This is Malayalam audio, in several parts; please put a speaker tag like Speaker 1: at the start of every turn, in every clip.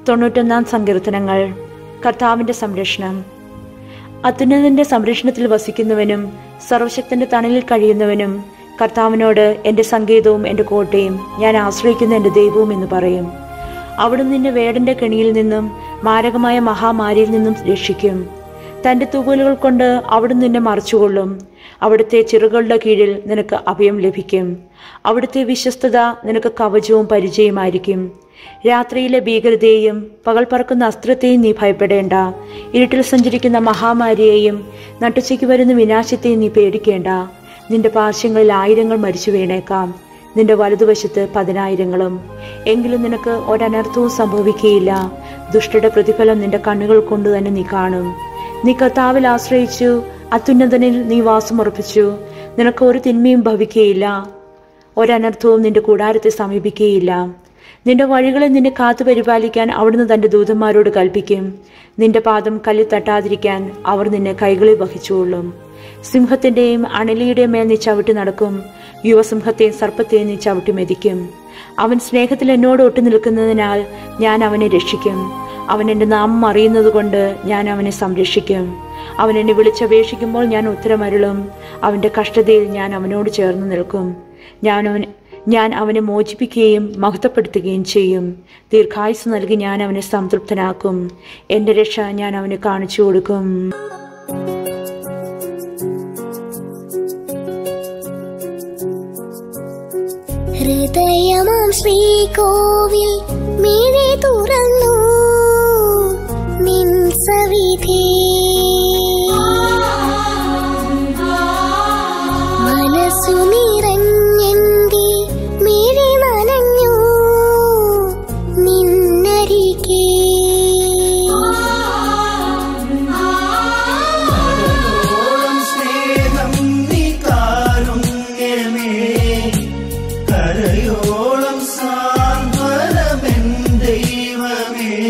Speaker 1: തൊണ്ണൂറ്റൊന്നാം സങ്കീർത്തനങ്ങൾ കർത്താവിന്റെ സംരക്ഷണം അത്യുന്നതന്റെ സംരക്ഷണത്തിൽ വസിക്കുന്നവനും സർവശക്തന്റെ തണലിൽ കഴിയുന്നവനും കർത്താവിനോട് എന്റെ സങ്കേതവും എന്റെ കോട്ടയും ഞാൻ ആശ്രയിക്കുന്ന എന്റെ ദൈവവും എന്ന് പറയും അവിടുന്ന് നിന്നെ വേടന്റെ കെണിയിൽ നിന്നും മാരകമായ മഹാമാരിയിൽ നിന്നും രക്ഷിക്കും തന്റെ തൂവലുകൾ കൊണ്ട് അവിടുന്ന് നിന്നെ മറച്ചുകൊള്ളും അവിടുത്തെ ചിറകുകളുടെ കീഴിൽ നിനക്ക് അഭയം ലഭിക്കും അവിടുത്തെ വിശ്വസ്തത നിനക്ക് കവചവും പരിചയമായിരിക്കും രാത്രിയിലെ ഭീകരതയെയും പകൽ പറക്കുന്ന അസ്ത്രത്തെയും നീ ഭയപ്പെടേണ്ട ഇരുട്ടിൽ സഞ്ചരിക്കുന്ന മഹാമാരിയെയും നട്ടുച്ചയ്ക്ക് വരുന്ന വിനാശത്തെയും നീ പേടിക്കേണ്ട നിന്റെ പാർശ്വങ്ങളിൽ ആയിരങ്ങൾ മരിച്ചു വീണേക്കാം നിന്റെ വലതുവശത്ത് പതിനായിരങ്ങളും എങ്കിലും നിനക്ക് ഒരനർത്ഥവും സംഭവിക്കുകയില്ല ദുഷ്ടയുടെ പ്രതിഫലം നിന്റെ കണ്ണുകൾ കൊണ്ട് തന്നെ നീ കാണും നീ കർത്താവിൽ ആശ്രയിച്ചു അത്യുന്നതനിൽ നീ വാസമുറപ്പിച്ചു നിനക്ക് ഒരു തിന്മയും ഭവിക്കുകയില്ല ഒരനർത്ഥവും നിന്റെ കൂടാരത്തെ സമീപിക്കുകയില്ല നിന്റെ വഴികളെ നിന്നെ കാത്തു പരിപാലിക്കാൻ അവിടുന്ന് തന്റെ ദൂതന്മാരോട് കൽപ്പിക്കും നിന്റെ പാദം കല്ലിൽ തട്ടാതിരിക്കാൻ അവർ നിന്നെ കൈകളിൽ വഹിച്ചുകൊള്ളും സിംഹത്തിന്റെയും അണലിയുടെയും മേൽ നീ ചവിട്ടി നടക്കും യുവസിംഹത്തെയും സർപ്പത്തെയും നീ ചവിട്ടി മെതിക്കും അവൻ സ്നേഹത്തിൽ എന്നോട് ഒട്ടു നിൽക്കുന്നതിനാൽ ഞാൻ അവനെ രക്ഷിക്കും അവൻ എൻ്റെ നാമം അറിയുന്നത് കൊണ്ട് ഞാൻ അവനെ സംരക്ഷിക്കും അവൻ എന്നെ വിളിച്ചപേക്ഷിക്കുമ്പോൾ ഞാൻ ഉത്തരമരുളും അവൻ്റെ കഷ്ടതയിൽ ഞാൻ അവനോട് ചേർന്ന് നിൽക്കും ഞാൻ അവൻ ഞാൻ അവനെ മോചിപ്പിക്കുകയും മഹത്വപ്പെടുത്തുകയും ചെയ്യും ദീർഘായുസ് നൽകി ഞാൻ അവനെ സംതൃപ്തനാക്കും എൻ്റെ രക്ഷ ഞാൻ അവന് കാണിച്ചു കൊടുക്കും
Speaker 2: ഹൃദയമാം ശ്രീകോവിൽ മിഴി തുറന്നു നിൻ സവിധേ മനസ്സു നിറഞ്ഞെന്തി മിഴി നനഞ്ഞു നിന്നരികേ
Speaker 3: ഓളം സ്നേഹം നീ കാരുണ്യമേ കരയോളം സാന്ത്വനമെൻ ദൈവമേ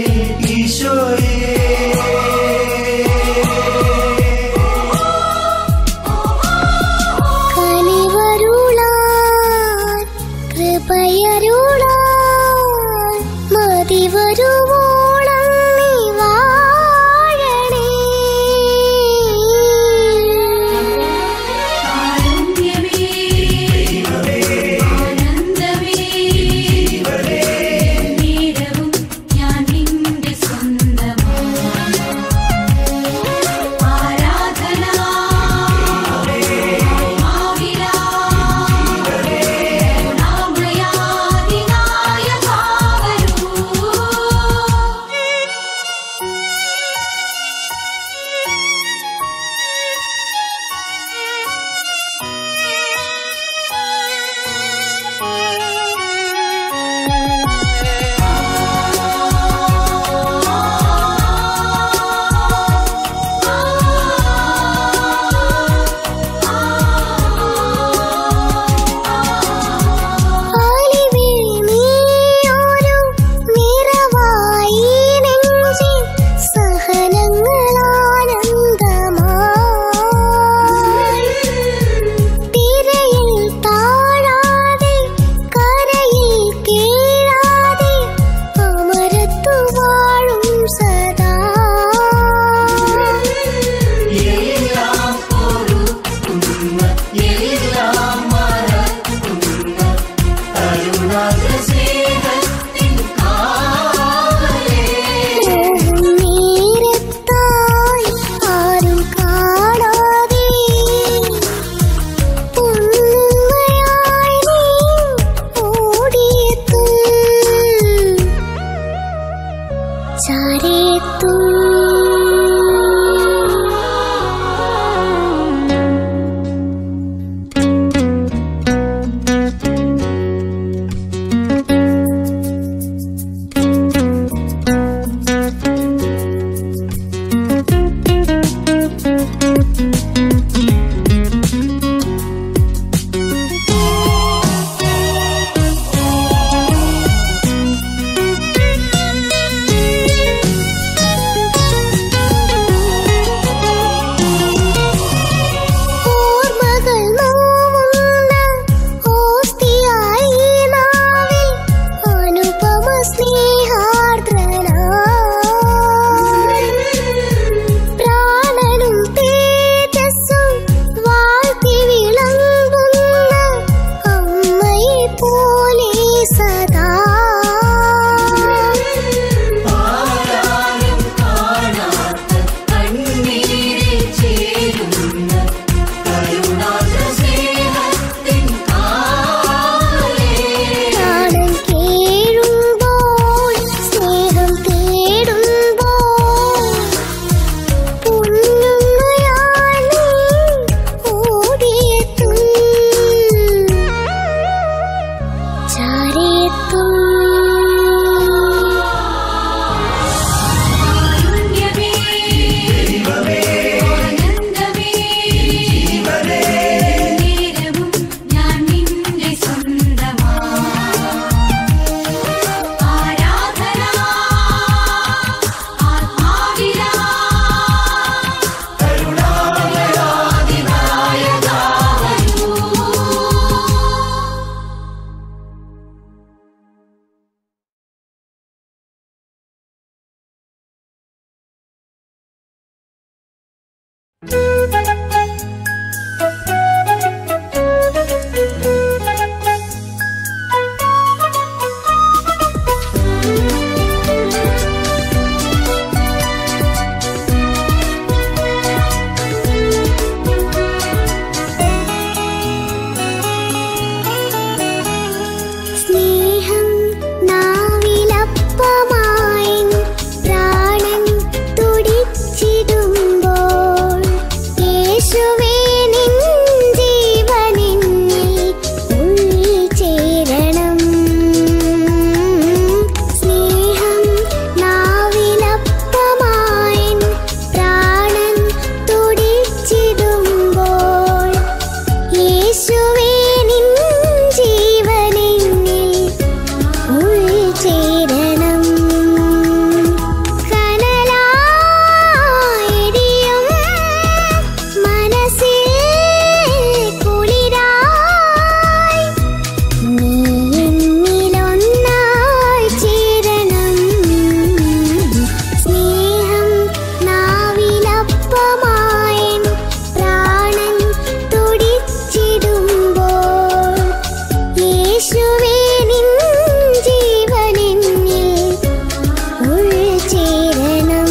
Speaker 2: യേശുവേ നിൻ ജീവനെന്നിൽ ഉൾച്ചേരണം സ്നേഹം നാവിലപ്പമായൻ പ്രാണൻ തുടിച്ചിടുമ്പോൾ യേശുവേ നിൻ ജീവനെന്നിൽ ഉൾച്ചേരണം കനലായെരിയും മനസ്സിൽ കുളിരായി നീ എന്നിലൊന്നായി ചേരണം സ്നേഹം നാവിലപ്പമായൻ പ്രാണൻ തുടിച്ചിടുമ്പോൾ യേശുവേ നിൻ ജീവനെന്നിൽ ഉൾച്ചേരണം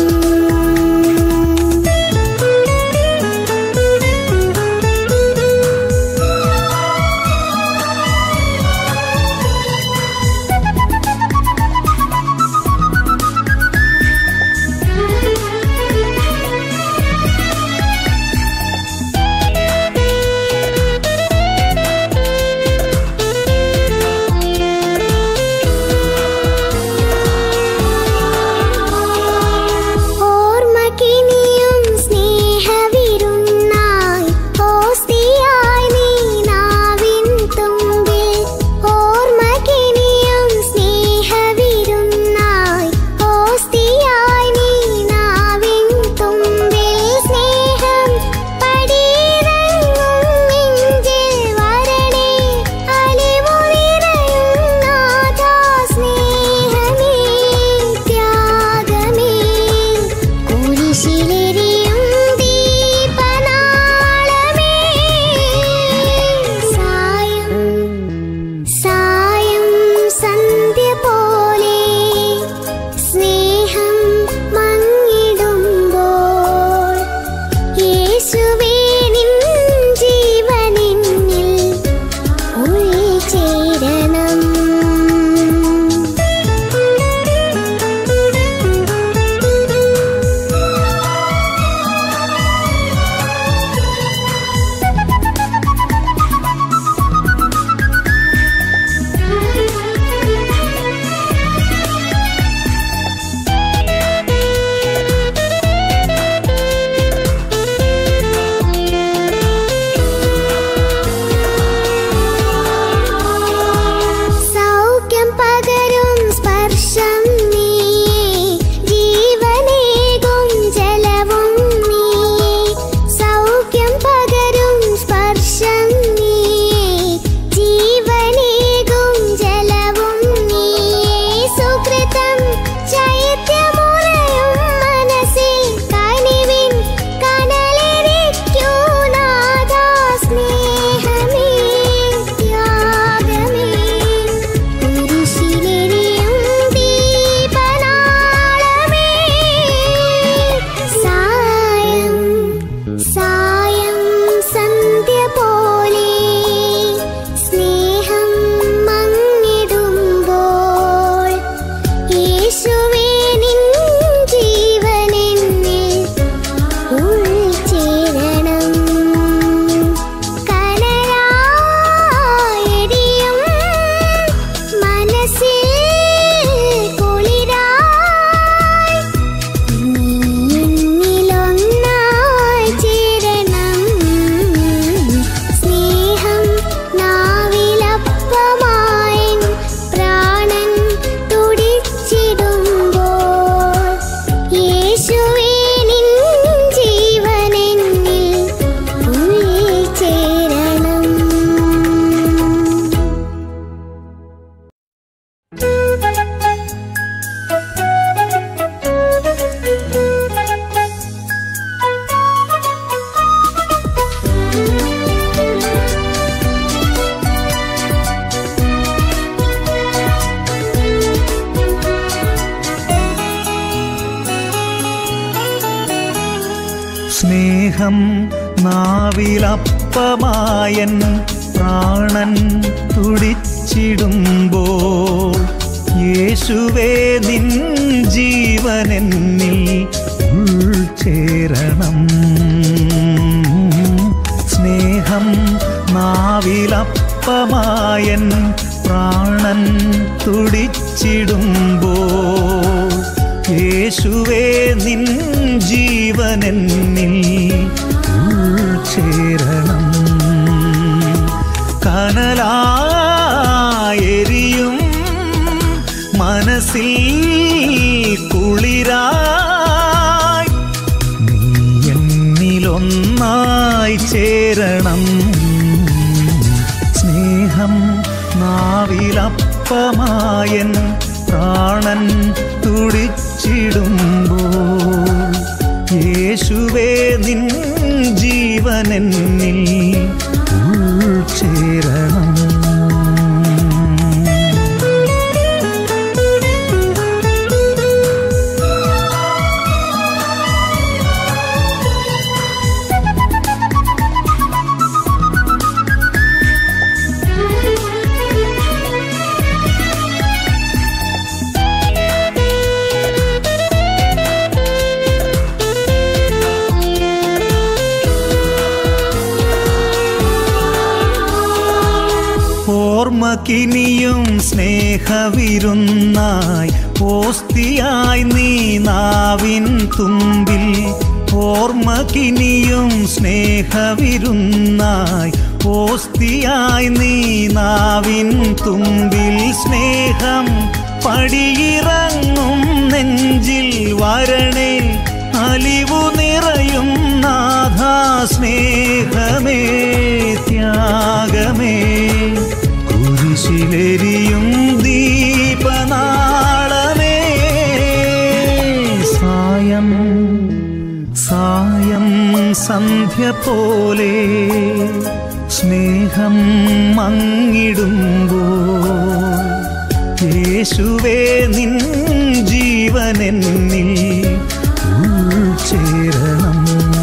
Speaker 2: ഓർമ്മക്കിനിയും സ്നേഹവിരുന്നായി ഓസ്തിയായി നീ നാവിൻ തുമ്പിൽ ഓർമ്മക്കിനിയും സ്നേഹവിരുന്നായി ഓസ്തിയായി നീ നാവിൻ തുമ്പിൽ സ്നേഹം പടിയിറങ്ങും നെഞ്ചിൽ വരണേ അലിവു നിറയും നാഥാ സ്നേഹമേ ത്യാഗമേ കുരിശിലെരിയും ദീപനാളമേ സായം സായം സന്ധ്യ പോലെ സ്നേഹം മങ്ങിടുമ്പോൾ യേശുവേ നിൻ ജീവനെന്നിൽ ഉൾച്ചേരണം സൗഖ്യം പകരും സ്പർശം നീ ജീവനേകും ജലവും നീ സൗഖ്യം പകരും സ്പർശം നീ ജീവനേകും ജലവും നീ സുകൃതം ചൈത്യമുറയും മനസ്സിൽ കനിവിൻ കനലിരിക്കൂ നാഥാ സ്നേഹമേ ത്യാഗമേ കുരിശിലെരിയും ദീപനാളമേ സായം സായം സന്ധ്യ പോലെ സ്നേഹം മങ്ങിടുമ്പോൾ യേശുവേ നിൻ ജീവനെന്നിൽ ഉൾച്ചേരണം കനലായെരിയും മനസ്സിൽ കുളിരായി നീ എന്നിലൊന്നായി ചേരണം സ്നേഹം നാവിലപ്പമായൻ പ്രാണൻ തുടിച്ചിടുമ്പോൾ യേശുവേ നിൻ ജീവനെന്നിൽ ഉൾച്ചേരണം
Speaker 4: സ്നേഹം നാവിലപ്പമായൻ പ്രാണൻ തുടിച്ചിടുമ്പോൾ യേശുവേ നിൻ ജീവനെന്നിൽ ഉൾച്ചേരണം നാവിലപ്പമായൻ പ്രാണൻ തുടിച്ചിടുമ്പോ യേശുവേ നിൻ ജീവനെന്നിൽ ഉൾച്ചേരണം കനലായെരിയും മനസ്സിൽ കുളിരായി നീ എന്നിലൊന്നായി ചേരണം സ്നേഹം നാവിലപ്പമായൻ പ്രാണൻ തുടിച്ചിടുമ്പോൾ യേശുവേ നിൻ ജീവനെന്നിൽ ഉൾച്ചേരണം ഓർമ്മക്കിനിയും സ്നേഹവിരുന്നായി ഓസ്തിയായി നീ നാവിൻ തുമ്പിൽ ഓർമ്മക്കിനിയും സ്നേഹവിരുന്നായി ഓസ്തിയായി നീ നാവിൻ തുമ്പിൽ സ്നേഹം പടിയിറങ്ങും നെഞ്ചിൽ വരണേ അലിവു നിറയും നാഥാ സ്നേഹമേ ത്യാഗമേ കുരിശിലെരിയും ദീപനാളമേ സായം സായം സന്ധ്യ പോലെ സ്നേഹം മങ്ങിടുമ്പോ യേശുവേ നിൻ ജീവനെന്നിൽ ഉൾച്ചേരണം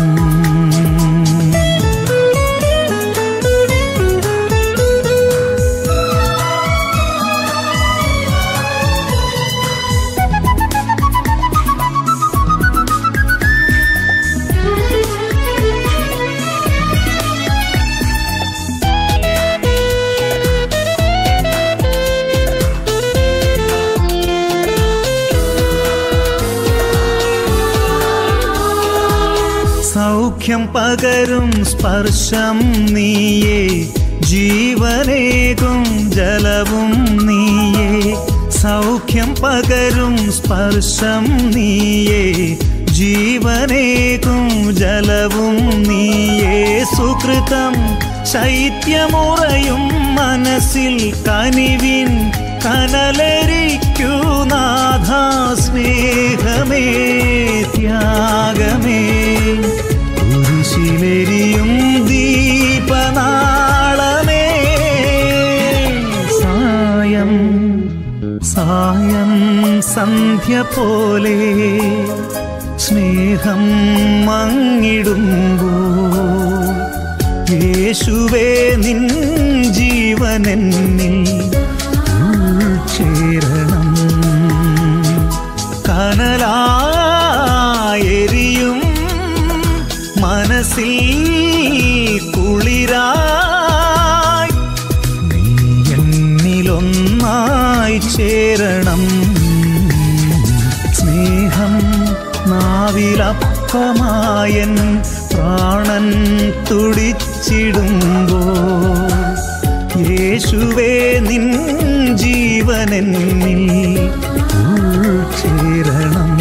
Speaker 4: സൗഖ്യം പകരും സ്പർശം നീയേ ജീവനേകും ജലവും നീയേ സൗഖ്യം പകരും സ്പർശം നീയേ ജീവനേകും ജലവും നീയേ സുകൃതം ശൈത്യമുറയും മനസ്സിൽ കനിവിൻ കനലരിക്കൂ നാഥാ സ്നേഹമേ ത്യാഗമേ കുരിശിലെരിയും ദീപനാളമേ സായം സായം സന്ധ്യ പോലെ സ്നേഹം മങ്ങിടുമ്പോ യേശുവേ നിൻ ജീവനെന്നിൽ ഉൾച്ചേരണം കനലായെരിയും മനസ്സിൽ കുളിരായി നീ എന്നിലൊന്നായി ചേരണം സ്നേഹം നാവിലപ്പമായൻ പ്രാണൻ തുടിച്ചിടുമ്പോ യേശുവേ നിൻ ജീവനെന്നിൽ ഉൾച്ചേരണം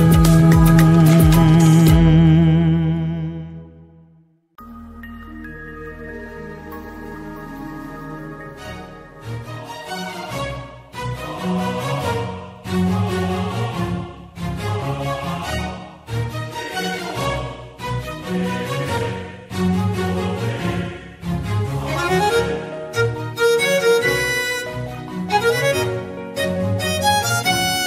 Speaker 2: Thank you.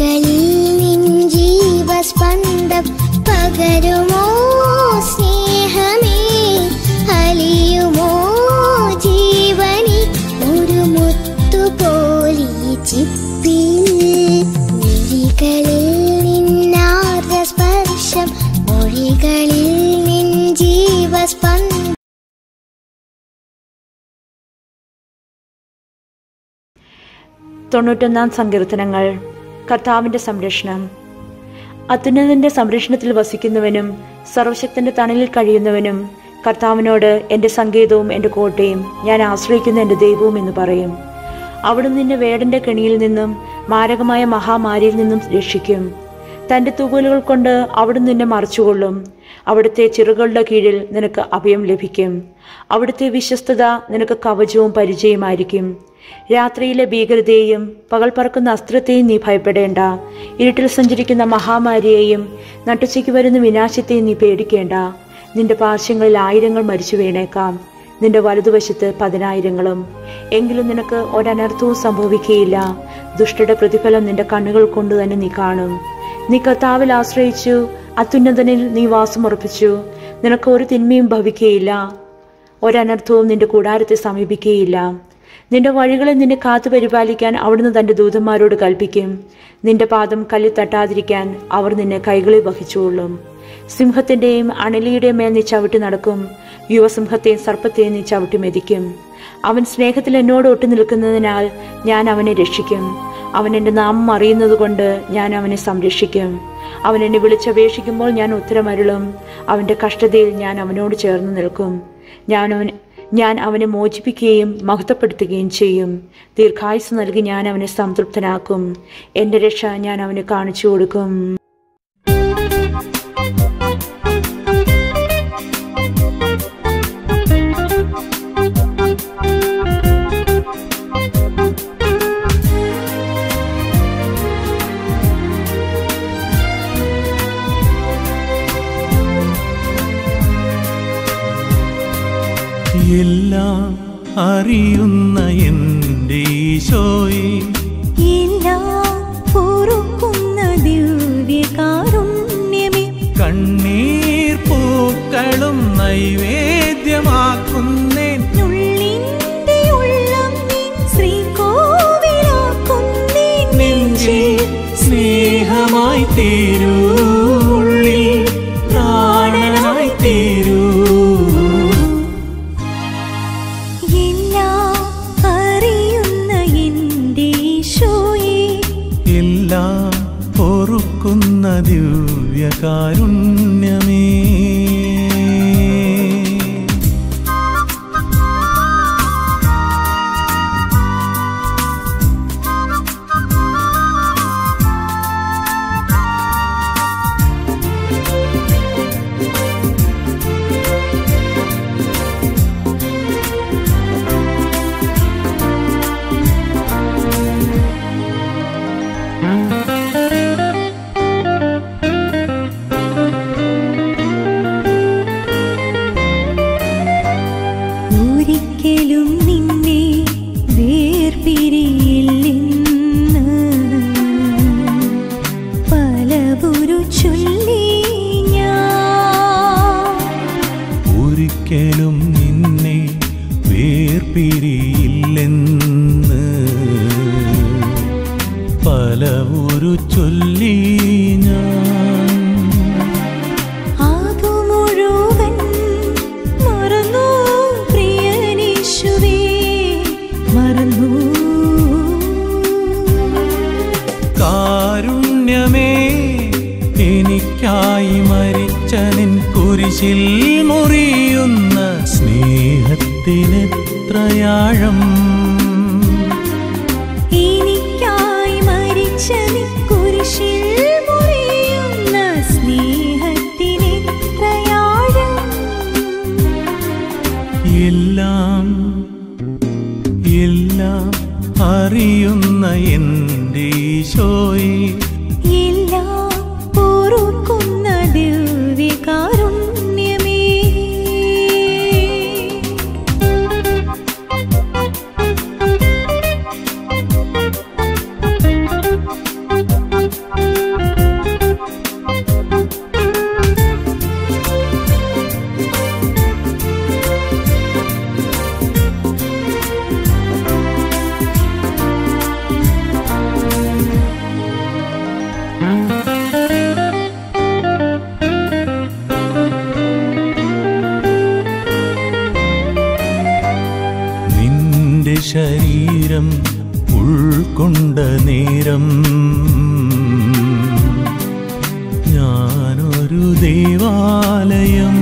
Speaker 2: മിഴികളിൽ നിൻ ജീവസ്പന്ദം പകരുമോ സ്നേഹമേ അലിയുമോ ജീവനി ഒരു മുത്തുപോലി ചിപ്പിൽ മിഴികളിൽ നിന്നാർദ്ര സ്പർശം മൊഴികളിൽ നിൻ ജീവസ്പന്ദം
Speaker 1: തൊണ്ണൂറ്റൊന്നാം സങ്കീർത്തനങ്ങൾ കർത്താവിന്റെ സംരക്ഷണം അത്യുന്നതന്റെ സംരക്ഷണത്തിൽ വസിക്കുന്നവനും സർവശക്തന്റെ തണലിൽ കഴിയുന്നവനും കർത്താവിനോട് എന്റെ സങ്കേതവും എന്റെ കോട്ടയും ഞാൻ ആശ്രയിക്കുന്ന എന്റെ ദൈവവും എന്ന് പറയും അവിടുന്ന് നിന്നെ വേടന്റെ കെണിയിൽ നിന്നും മാരകമായ മഹാമാരിയിൽ നിന്നും രക്ഷിക്കും തന്റെ തൂവലുകൾ കൊണ്ട് അവിടുന്ന് നിന്നെ മറച്ചുകൊള്ളും അവിടുത്തെ ചിറകുകളുടെ കീഴിൽ നിനക്ക് അഭയം ലഭിക്കും അവിടുത്തെ വിശ്വസ്തത നിനക്ക് കവചവും പരിചയമായിരിക്കും രാത്രിയിലെ ഭീകരതയെയും പകൽ പറക്കുന്ന അസ്ത്രത്തെയും നീ ഭയപ്പെടേണ്ട ഇരുട്ടിൽ സഞ്ചരിക്കുന്ന മഹാമാരിയെയും നട്ടുച്ചയ്ക്ക് വരുന്ന വിനാശത്തെയും നീ പേടിക്കേണ്ട നിന്റെ പാർശ്വങ്ങളിൽ ആയിരങ്ങൾ മരിച്ചു വീണേക്കാം നിന്റെ വലതുവശത്ത് പതിനായിരങ്ങളും എങ്കിലും നിനക്ക് ഒരനർത്ഥവും സംഭവിക്കുകയില്ല ദുഷ്ടയുടെ പ്രതിഫലം നിന്റെ കണ്ണുകൾ കൊണ്ട് തന്നെ നീ കാണും നീ കർത്താവിൽ ആശ്രയിച്ചു അത്യുന്നതനിൽ നീ വാസമുറപ്പിച്ചു നിനക്ക് ഒരു തിന്മയും ഭവിക്കുകയില്ല ഒരനർത്ഥവും നിന്റെ കൂടാരത്തെ സമീപിക്കുകയില്ല നിന്റെ വഴികളെ നിന്നെ കാത്തു പരിപാലിക്കാൻ അവിടുന്ന് തന്റെ ദൂതന്മാരോട് കൽപ്പിക്കും നിന്റെ പാദം കല്ലിൽ തട്ടാതിരിക്കാൻ അവർ നിന്നെ കൈകളിൽ വഹിച്ചുകൊള്ളും സിംഹത്തിന്റെയും അണലിയുടെയും മേൽ നീ ചവിട്ടി നടക്കും യുവസിംഹത്തെയും സർപ്പത്തെയും നീ ചവിട്ടി മെതിക്കും അവൻ സ്നേഹത്തിൽ എന്നോട് ഒട്ടു നിൽക്കുന്നതിനാൽ ഞാൻ അവനെ രക്ഷിക്കും അവൻ എൻ്റെ നാമം അറിയുന്നതുകൊണ്ട് ഞാൻ അവനെ സംരക്ഷിക്കും അവൻ എന്നെ വിളിച്ചപേക്ഷിക്കുമ്പോൾ ഞാൻ ഉത്തരമരുളും അവൻ്റെ കഷ്ടതയിൽ ഞാൻ അവനോട് ചേർന്ന് നിൽക്കും ഞാൻ അവൻ ഞാൻ അവനെ മോചിപ്പിക്കുകയും മഹത്വപ്പെടുത്തുകയും ചെയ്യും ദീർഘായുസ് നൽകി ഞാൻ അവനെ സംതൃപ്തനാക്കും എൻ്റെ രക്ഷ ഞാൻ അവന് കാണിച്ചു കൊടുക്കും
Speaker 4: എല്ലാം അറിയുന്ന എൻ്റെ ഈശോയെ
Speaker 5: എല്ലാം പൊറുക്കുന്ന ദിവ്യകാരുണ്യമേ
Speaker 4: കണ്ണീർ പൂക്കളും നൈവേദ്യമാക്കുന്നേൻ
Speaker 5: ഉള്ളിന്റെ ഉള്ളം നീ ശ്രീകോവിലാക്കുന്നേ
Speaker 4: നെഞ്ചിൽ സ്നേഹമായി തീരൂ ഉള്ളിൽ പ്രാണനായി തീരൂ
Speaker 5: എല്ലാം അറിയുന്ന എൻ്റെ ഈശോയെ
Speaker 4: എല്ലാം പൊറുക്കുന്ന ദിവ്യകാരുണ്യമേ
Speaker 5: ഒരിക്കലും നിന്നെ വേർപിരിയില്ലെന്ന് പലവുരു ചൊല്ലി ഞാൻ
Speaker 4: ഒരിക്കലും നിന്നെ വേർപിരിയില്ലെന്ന് പല ഒരു ചൊല്ലി ഞാൻ
Speaker 5: ആകു മുഴുവൻ മറന്നു പ്രിയനീശുവേ മറന്നു
Speaker 4: കാരുണ്യമേ എനിക്കായി മരിച്ച നിൻ കുരിശിൽ മുറിയുന്ന സ്നേഹത്തിനെത്രയാഴം
Speaker 5: എനിക്കായി മരിച്ച നീ കുരിശിൽ മുറിയുന്ന സ്നേഹത്തിനെത്രയാഴം
Speaker 4: എല്ലാം എല്ലാം അറിയുന്ന എൻ്റെ ഈശോയെ
Speaker 5: എല്ലാം പൊറുക്കുന്ന ദിവ്യകാരുണ്യമേ
Speaker 4: ദേവാലയം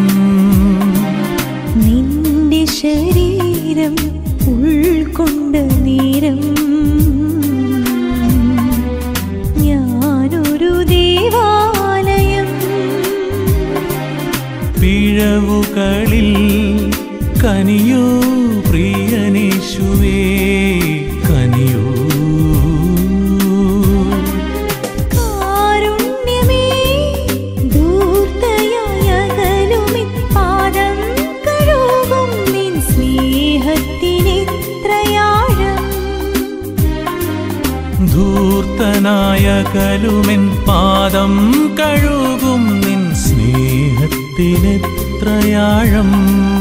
Speaker 5: നിന്റെ ശരീരം ഉൾക്കൊണ്ട നേരം ഞാനൊരു ദേവാലയം
Speaker 4: പിഴവുകളിൽ കനിയോ പ്രിയനേശുവേ കനിയോ
Speaker 5: കാരുണ്യമേ ധൂർത്തയായ അകലുമേ പാദം കഴുകും നിൻ സ്നേഹത്തിനെത്രയാഴം
Speaker 4: ധൂർത്തനായ കലുമെൻ പാദം കഴുകും നിൻ സ്നേഹത്തിനെത്രയാഴം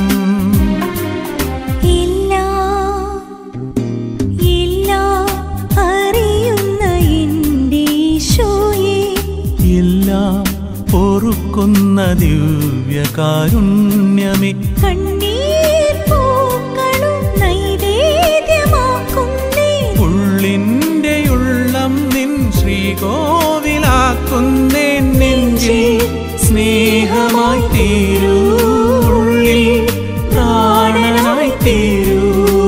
Speaker 5: എല്ലാം എല്ലാം അറിയുന്ന എൻ്റെ ഈശോയെ
Speaker 4: എല്ലാം പൊറുക്കുന്ന ദിവ്യകാരുണ്യമേ
Speaker 5: കണ്ണീർ പൂക്കളും നൈവേദ്യമാക്കുന്നേ
Speaker 4: ഉള്ളിൻ്റെ ഉള്ളം നിൻ ശ്രീകോവിലാക്കുന്നേ നെഞ്ചിൽ സ്നേഹമായി തീരൂ ഉള്ളിൽ പ്രാണനായി തീരൂ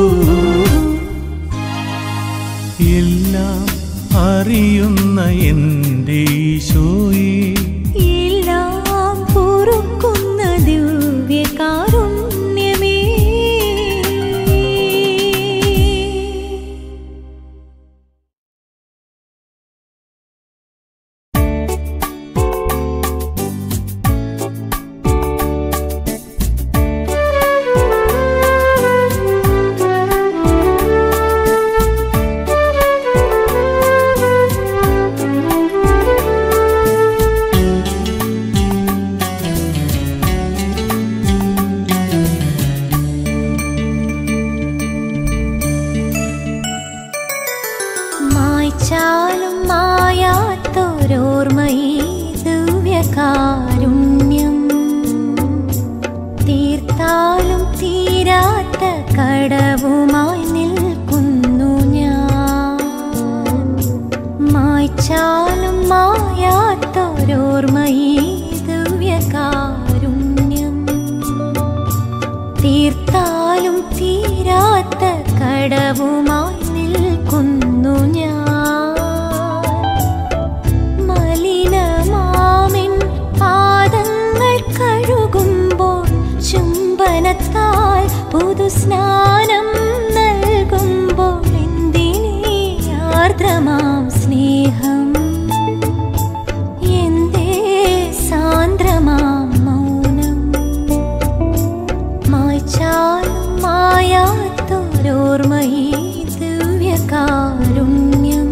Speaker 4: എല്ലാം അറിയുന്ന എൻ്റെ ഈശോയെ
Speaker 5: എല്ലാം പൊറുക്കുന്ന ദിവ്യകാരുണ്യമേ മായ്ച്ചാലും മായാത്തൊരോർമ്മയീ ദിവ്യകാരുണ്യം തീർത്താലും തീരാത്ത കടവുമായി നിൽക്കുന്നു ഞാൻ മായ്ച്ചാലും മായാത്തൊരോർമ്മയീ ദിവ്യകാരുണ്യം തീർത്താലും തീരാത്ത കടവുമായി നിൽക്കുന്നു ഞാൻ മലിനമാമിൻ പാദങ്ങൾ കഴുകുമ്പോൾ ചുംബനത്താൽ പുതുസ്നാനം നൽകുമ്പോൾ എന്തിനീ ആർദ്രമാം സ്നേഹം എന്തേ സാന്ദ്രമാം മൗനം മായ്ച്ചാലും മായാത്തൊരോർമ്മയീ ദിവ്യകാരുണ്യം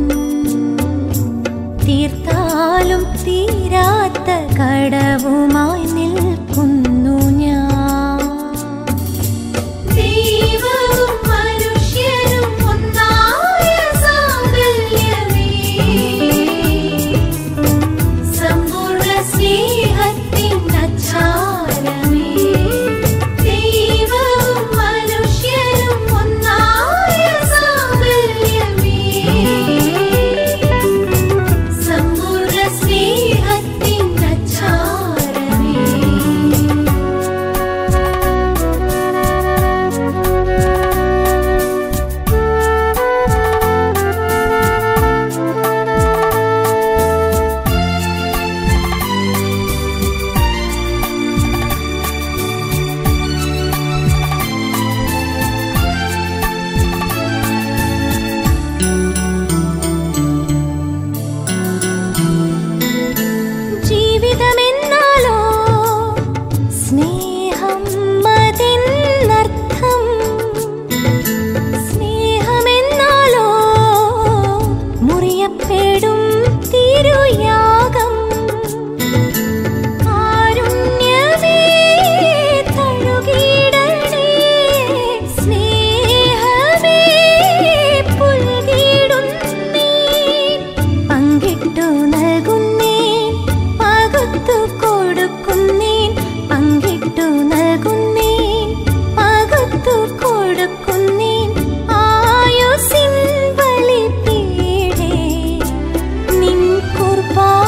Speaker 5: തീർത്താലും തീരാത്ത കടവുമായി നിൽക്കുന്നു ഞാൻ ദൈവവും മനുഷ്യരും ഒന്നായ സാങ്കല്യമേ സമ്പൂർണ്ണ സ്നേഹത്തിൻ അച്ചാരമേ ദൈവവും മനുഷ്യരും ഒന്നായ സാങ്കല്യമേ സമ്പൂർണ്ണ സ്നേഹത്തിൻ അച്ചാരമേ ജീവിതമെന്നാലോ സ്നേഹം മതിന്നർത്ഥം സ്നേഹമെന്നാലോ മുറിയപ്പെടും തിരുയാഗം കാരുണ്യമേ തഴുകിടണേ സ്നേഹമേ പുൽകിടുന്നേ പങ്കിട്ടു നൽകുന്നേൻ പകുത്തു കൊടുക്കുന്നേൻ പങ്കിട്ടു നൽകുന്നേൻ പകുത്തു കൊടുക്കുന്നേൻ ആയുസിൻ ബലിപീഠേ നിൻ കുർബാന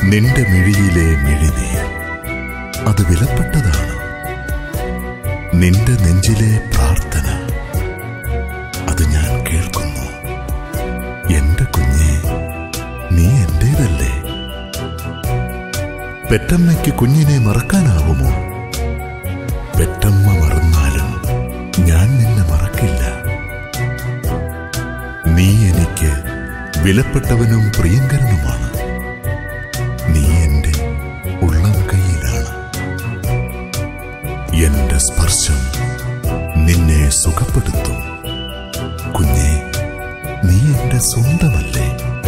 Speaker 6: നിന്റെ മിഴിയിലെ മിഴിനീർ അത് വിലപ്പെട്ടതാണ് നിന്റെ നെഞ്ചിലെ പ്രാർത്ഥന അത് ഞാൻ കേൾക്കുന്നു എന്റെ കുഞ്ഞെ നീ എന്റേതല്ലേ പെറ്റമ്മയ്ക്ക് കുഞ്ഞിനെ മറക്കാനാവുമോ പെറ്റമ്മ മറന്നാലും ഞാൻ നിന്നെ മറക്കില്ല നീ എനിക്ക് വിലപ്പെട്ടവനും പ്രിയങ്കരനുമാണ് നീ എന്റെ ഉള്ളം കൈയിലാണ് എന്റെ സ്പർശം നിന്നെ സുഖപ്പെടുത്തും കുഞ്ഞെ നീ എന്റെ സ്വന്തമല്ലേ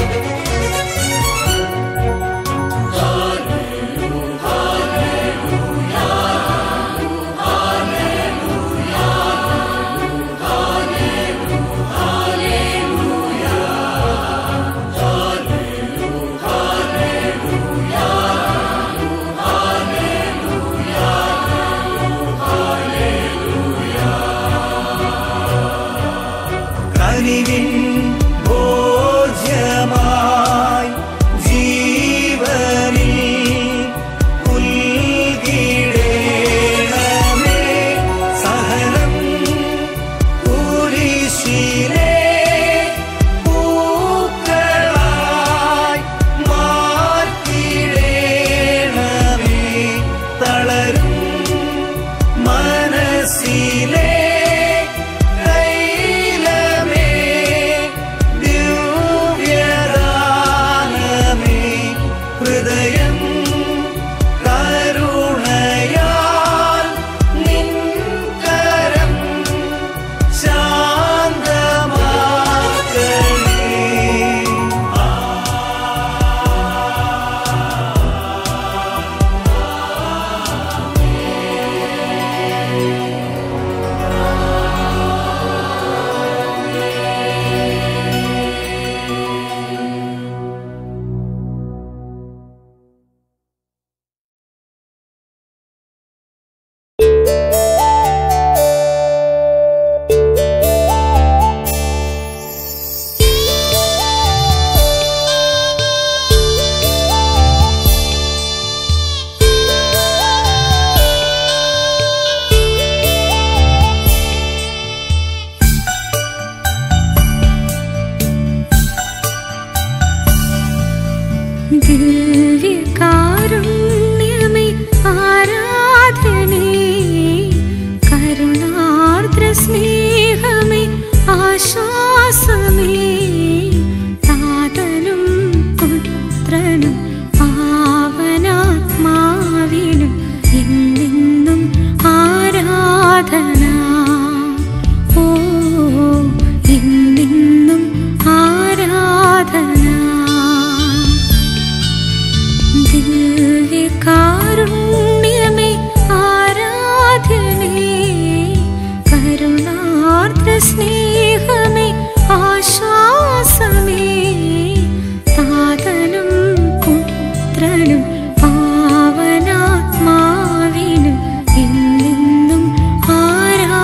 Speaker 3: കനിവിൻ ഭോജ്യമായി ജീവനിൽ ഉൽകിടേണമേ സഹനം കുരിശിലെ പൂക്കളായി മാറ്റിടേണമേ തളരും മനസ്സിലെ തൈലമേ ദിവ്യദാനമേ ഹൃദയം കരുണയാൽ നിൻ കരം ശാന്തമാക്കണേ
Speaker 5: ദിവ്യകാരുണ്യമേ ആരാധനേ കരുണാർദ്ര സ്നേഹമേ ആശ്വാസമേ താതനും പുത്രനും പാവനാത്മാവിനും എന്നെന്നും ആരാധന ഓ എന്നെന്നും ആരാധന ദിവ്യകാരുണ്യമേ ആരാധനേ കരുണാർദ്ര സ്നേഹമേ ആശ്വാസമേ താതനും പുത്രനും പാവനാത്മാവിനും എന്നെന്നും ആരാധന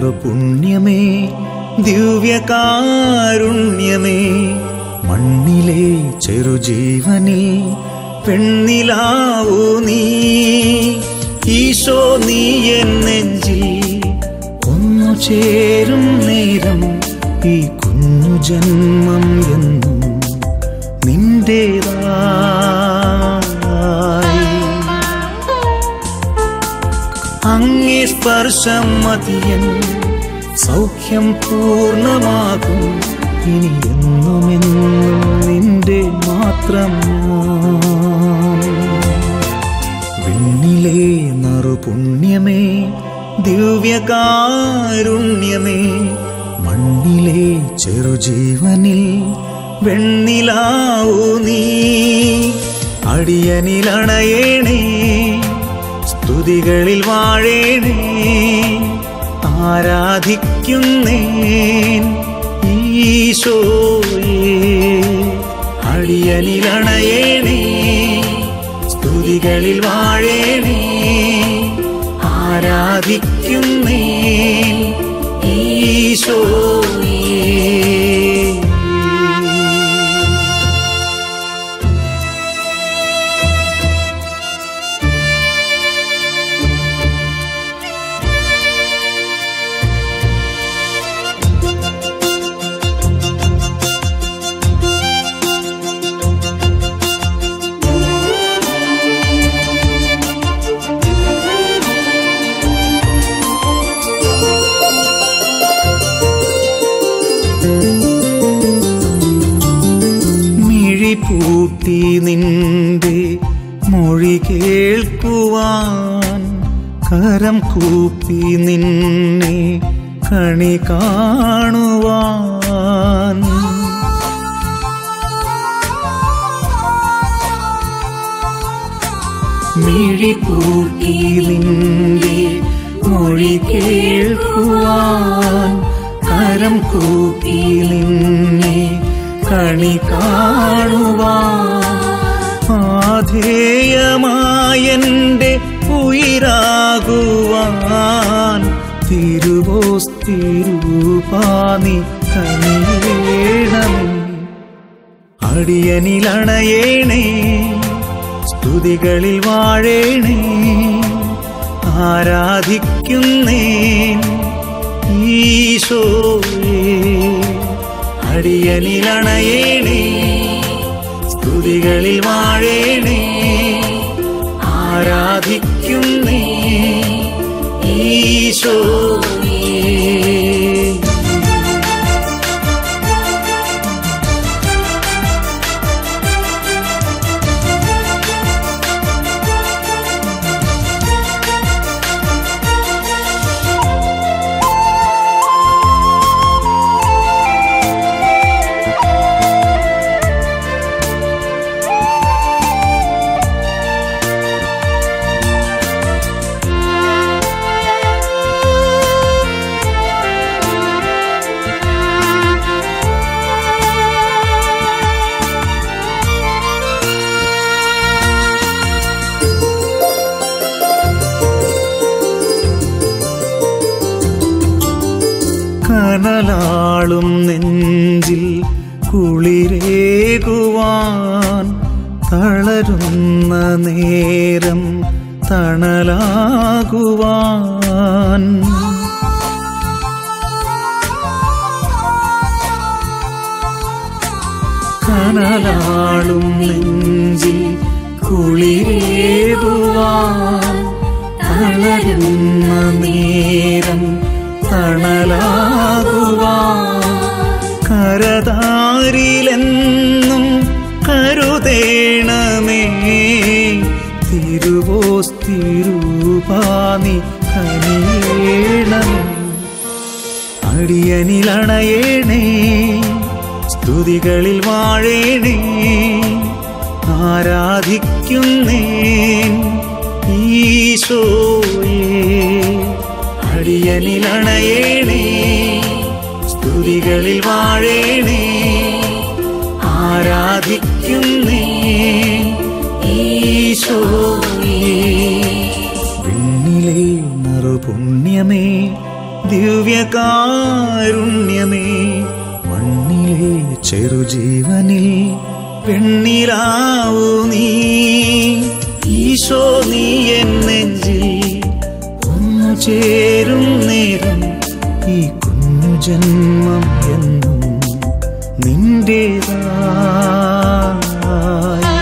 Speaker 7: നറുപുണ്യമേ ദിവ്യകാരുണ്യമേ മണ്ണിലെ ചെറുജീവനിൽ പെണ്ണിലാവൂ നീ ഈശോ നീ എൻ നെഞ്ചിൽ ഒന്നു ചേരും നേരം ഈ കുഞ്ഞു ജന്മം എന്നും നിന്റേതായി അങ്ങേ സ്പർശം മതിയൻ സൗഖ്യം പൂർണ്ണമാകും ഇനി എന്നുമെന്നും നിന്റെ മാത്രം ഞാൻ. വിണ്ണിലെ നറുപുണ്യമേ ദിവ്യകാരുണ്യമേ മണ്ണിലെ ചെറുജീവനിൽ വെണ്ണിലാവൂ നീ അടിയനിലണയേണേ സ്തുതികളിൽ വാഴേണേ ആരാധിക്കുന്നേൻ ഈശോയേ അടിയനിലണയേണേ സ്തുതികളിൽ വാഴേണേ ആരാധിക്കുന്നേൻ ഈശോയേ മിഴി പൂട്ടി നിന്റെ മൊഴി കേൾക്കുവാൻ കരം കൂപ്പി നിന്നെ കണി കാണുവാൻ മിഴി പൂട്ടി നിന്റെ മൊഴി കേൾക്കുവാൻ കരം കൂപ്പി നിന്നെ കണി കാണുവാൻ ആധേയമായന്റെ ഉയരാകുവാൻ തിരുവോസ്തിരുപാനി കണിയേണമേ അടിയനിലണയേണേ സ്തുതികളിൽ വാഴേണേ ആരാധിക്കുന്നേൻ ഈശോയേ അടിയനിലണയേണേ സ്തുതികളിൽ വാഴേണേ ആരാധിക്കുന്നേ ഈശോയേ കനലാളും നെഞ്ചിൽ കുളിരേകുവാൻ തളരുന്ന നേരം തണലാകുവാൻ കനലാളും നെഞ്ചിൽ കുളിരേകുവാൻ തളരുന്ന നേരം തണലാകുവാൻ കരതാരിലെന്നും കരുതേണമേ തിരുവോസ്തിരുപാനി കനിയേണമേ അടിയനിലണയേണേ സ്തുതികളിൽ വാഴേണേ ആരാധിക്കുന്നേൻ ഈശോയേ അടിയനിലണയേണേ സ്തുതികളിൽ വാഴേണേ ആരാധിക്കുന്നേ ഈശോയേ വിണ്ണിലെ നറുപുണ്യമേ ദിവ്യ കാരുണ്യമേ മണ്ണിലെ ചെറുജീവനിൽ പെണ്ണിലാവൂ നീ ഈശോ നീ എൻ നെഞ്ചിൽ ഒന്നു ചേരും നേരം ഈ കുഞ്ഞു ജന്മം എന്നും നിന്റേതായി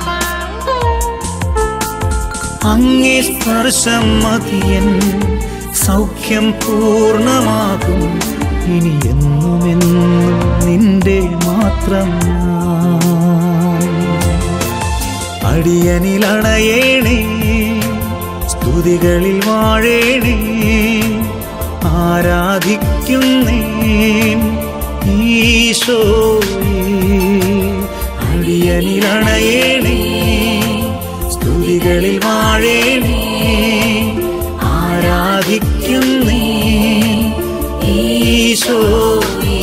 Speaker 7: അങ്ങേ സ്പർശം മതിയൻ സൗഖ്യം പൂർണ്ണമാകും ഇനി എന്നും എന്നും നിന്റെ മാത്രം ഞാൻ. അടിയനിലണയേണേ സ്തുതികളിൽ വാഴേണേ ആരാധിക്കുന്നേൻ ഈശോയെ അടിയനിലണയേണേ സ്തുതികളിൽ വാഴേണേ ആരാധിക്കുന്നേ ഈശോയെ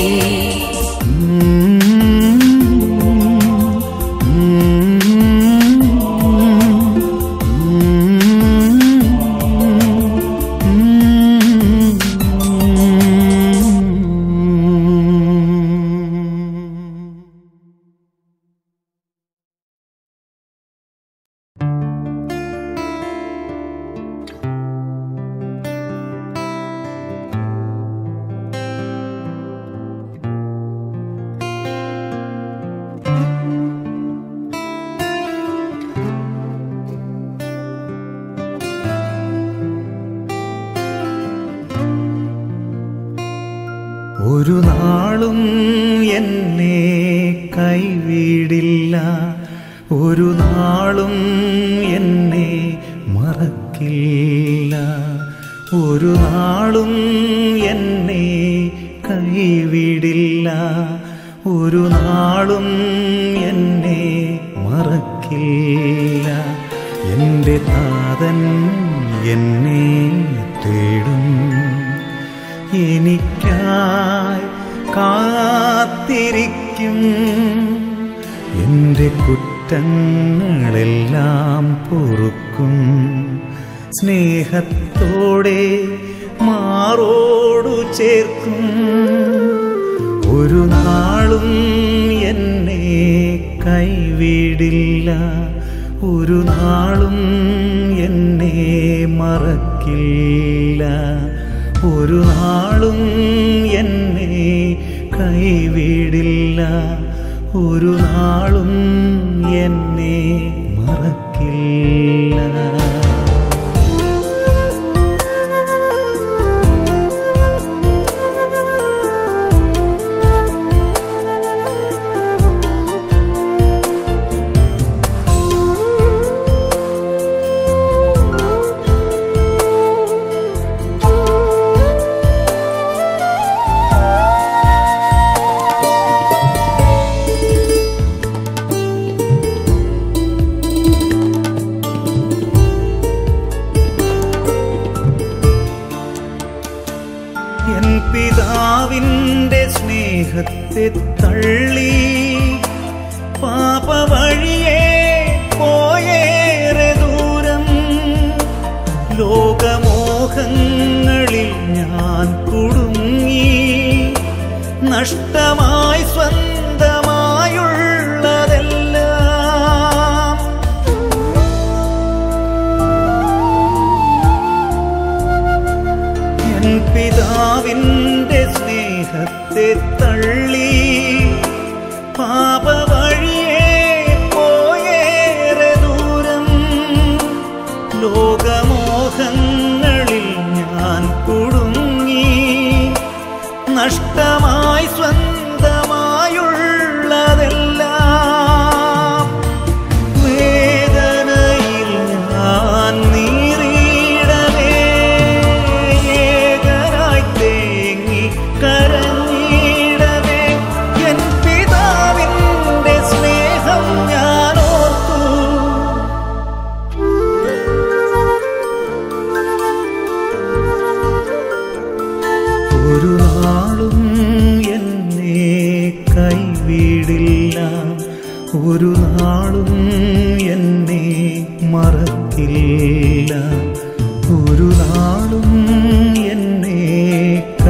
Speaker 7: ഒരു നാളും എന്നെ കൈവിടില്ല ഒരു നാളും എന്നെ മറക്കില്ല ഒരു നാളും എന്നെ കൈവിടില്ല ഒരു നാളും എന്നെ മറക്കില്ല എൻ്റെ താതൻ എന്നെ തേടും എനിക്കായി കാത്തിരിക്കും എൻ്റെ കുറ്റങ്ങളെല്ലാം പൊറുക്കും സ്നേഹത്തോടെ മാറോടു ചേർക്കും ഒരു നാളും എന്നെ കൈവിടില്ല ഒരു നാളും എന്നെ മറക്കില്ല ഒരു നാളും എന്നെ കൈവിടില്ല ഒരു നാളും എന്നെ മറക്കില്ല എൻ പിതാവിൻ്റെ സ്നേഹത്തെ തള്ളി പാപ വഴിയെ പോയേറെ ദൂരം ലോകമോഹങ്ങളിൽ ഞാൻ കുടുങ്ങി നഷ്ടമായി സ്വന്തമായുള്ളതെല്ലാം എൻ പിതാവിൻ്റെ സ്നേഹത്തെ തള്ളി പാപ വഴിയെ പോയേറെ ദൂരം ലോകമോഹങ്ങളിൽ ഞാൻ കുടുങ്ങി നഷ്ടമായി സ്വന്തമായുള്ളതെല്ലാം വേദനയിൽ ഞാൻ നീറിയിടവേ ഏകനായി തേങ്ങി കരഞ്ഞിടവേ എൻ പിതാവിൻ്റെ സ്നേഹം ഞാൻ ഓർത്തു ഒരു നാളും എന്നെ കൈവിടില്ല ഒരു നാളും എന്നെ മറക്കില്ല ഒരു നാളും എന്നെ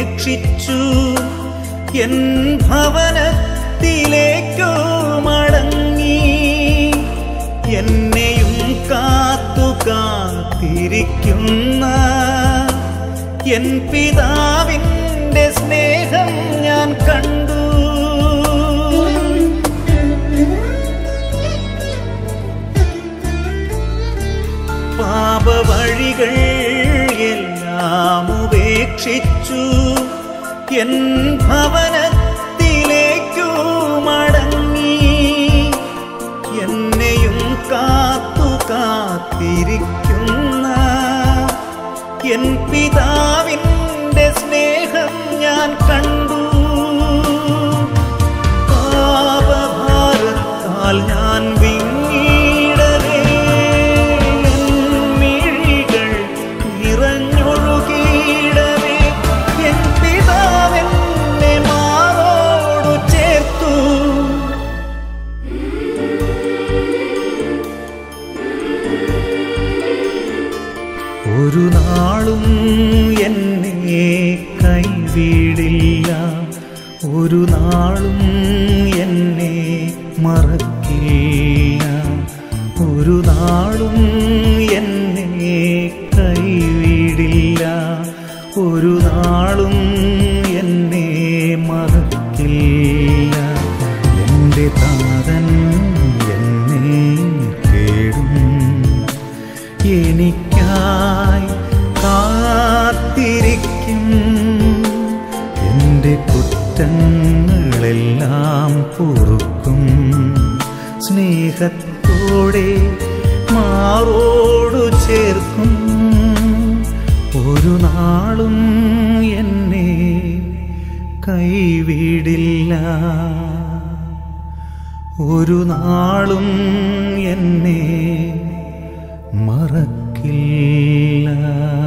Speaker 7: ഉപേക്ഷിച്ചു എൻ ഭവനത്തിലേക്കു മടങ്ങി എന്നെയും കാത്തു കാത്തിരിക്കുന്ന എൻ പിതാവിൻ്റെ സ്നേഹം ഞാൻ കണ്ടു പാപവഴികൾ എല്ലാം ഉപേക്ഷിച്ചു എൻ ഭവനത്തിലേക്കു മടങ്ങി എന്നെയും കാത്തു കാത്തിരിക്കുന്ന എൻ പിതാവിൻ്റെ സ്നേഹം ഞാൻ കണ്ടു പാപഭാരത്താൽ ഞാൻ വിങ്ങിടവേ എൻ മിഴികൾ നിറഞ്ഞൊഴുകിയിടവേ എൻ പിതാവെന്നെ മാറോടു ചേർത്തു ഒരു നാളും എന്നെ കൈവിടില്ല ഒരു നാളും എന്നെ മറക്കില്ല ഒരു നാളും എന്നെ കൈവിടില്ല ഒരു നാളും എന്നെ മറക്കില്ല എൻ്റെ താതൻ എന്നെ കേടും എനിക്കായി കാത്തിരിക്കും എൻ്റെ കുറ്റങ്ങളെല്ലാം പൊറുക്കും സ്നേഹത്തോടെ മാറോടു ചേർക്കും ഒരു നാളും എന്നെ കൈവിടില്ല ഒരു നാളും എന്നെ മറക്കില്ല